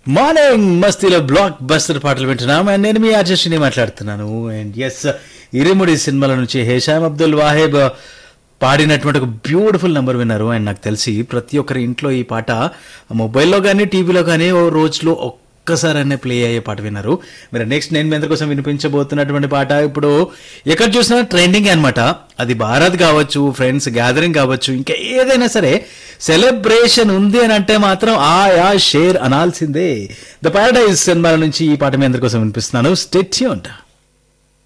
morning మస్తీలో block buster పాటలు వింటున్నాం and నేను మీ ఆర్జస్టిని మాట్లాడుతున్నాను అండ్ ఎస్ ఇరిముడి సినిమాల నుంచి హేషామ్ అబ్దుల్ వాహేబ్ పాడినటువంటి ఒక బ్యూటిఫుల్ నెంబర్ విన్నారు అండ్ నాకు తెలిసి ప్రతి ఒక్కరి ఇంట్లో ఈ పాట మొబైల్లో కానీ టీవీలో కానీ ఓ రోజులో ఒక్కసారైనా ప్లే అయ్యే పాట విన్నారు మరి నెక్స్ట్ నేను మీ అందరి కోసం వినిపించబోతున్నటువంటి పాట ఇప్పుడు ఎక్కడ చూసినా ట్రెండింగ్ అన్నమాట అది భారత్ కావచ్చు ఫ్రెండ్స్ గ్యాదరింగ్ కావచ్చు ఇంకా ఏదైనా సరే సెలబ్రేషన్ ఉంది అని అంటే మాత్రం ఆ యా షేర్ అనాల్సిందే ద పారడైజ్ సినిమాల నుంచి ఈ పాట మీ అందరి కోసం వినిపిస్తున్నాను స్టెట్యూన్